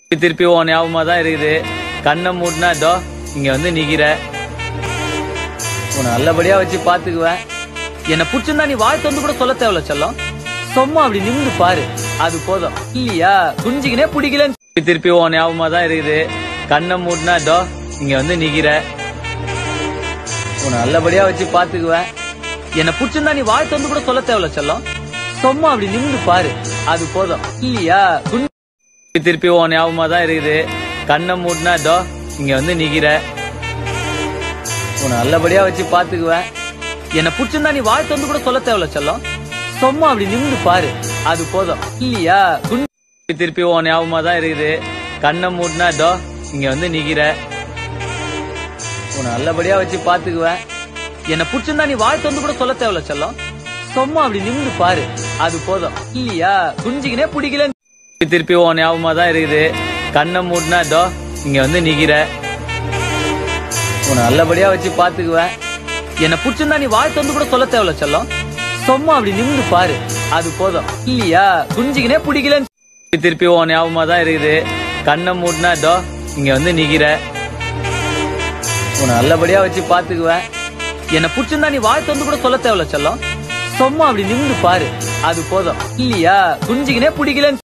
திருப்பி உன் ஞாபகமா தான் இருக்குது கண்ணை மூடினா இதோ இங்க வந்து நிக்கிற உன்னை நல்லபடியா வச்சு பாத்துக்குவேன் என்ன பிடிச்சிருந்தா நீ வாய் தொந்து கூட சொல்ல தேவையில்ல செல்லம் சும்மா அப்படி நிமிந்து பாரு அது போதும் இல்லையா குஞ்சிக்கினே பிடிக்கலன்னு திருப்பி உன் ஞாபகமா தான் இருக்குது கண்ணை மூடினா இதோ இங்க வந்து நிக்கிற உன்னை நல்லபடியா வச்சு பாத்துக்குவேன் என்ன பிடிச்சிருந்தா நீ வாய் தொந்து கூட சொல்ல தேவையில்ல செல்லம் சும்மா அப்படி நிமிந்து பாரு அது போதும் இல்லையா குஞ்சு திருப்பி உன் ஞாபகமா தான் இருக்குது கண்ணை மூடினா இதோ இங்க வந்து நிக்கிற உன்னை நல்லபடியா வச்சு பாத்துக்குவேன் என்ன பிடிச்சிருந்தா நீ வாய் தொந்து கூட சொல்ல தேவையில்ல செல்லம் சும்மா அப்படி நிமிந்து பாரு அது போதும் இல்லையா குஞ்சு திருப்பி உன் ஞாபகமா தான் இருக்குது கண்ணை மூடினா இதோ இங்க வந்து நிக்கிற உன்னை நல்லபடியா வச்சு பாத்துக்குவேன் என்ன பிடிச்சிருந்தா நீ வாய் தொந்து கூட சொல்ல தேவையில்ல செல்லம் சும்மா அப்படி நிமிந்து பாரு அது போதும் இல்லையா குஞ்சிக்கினே பிடிக்கல திருப்பி உன் ஞாபகமா தான் இருக்குது கண்ணை மூடினா இதோ இங்க வந்து நிக்கிற உன்னை நல்லபடியா வச்சு பாத்துக்குவேன் என்ன பிடிச்சிருந்தா நீ வாய் தொந்து கூட சொல்ல தேவையில்ல செல்லம் சும்மா அப்படி நிமிந்து பாரு அது போதும் இல்லையா குஞ்சிக்கினே பிடிக்கல திருப்பி உன் ஞாபகமா தான் இருக்குது கண்ணை மூடினா இதோ இங்க வந்து நிக்கிற உன்னை நல்லபடியா வச்சு பாத்துக்குவேன் என்ன பிடிச்சிருந்தா நீ வாய் தொந்து கூட சொல்ல தேவையில்ல செல்லம் சும்மா அப்படி நிமிந்து பாரு அது போதும் இல்லையா குஞ்சிக்கினே பிடிக்கல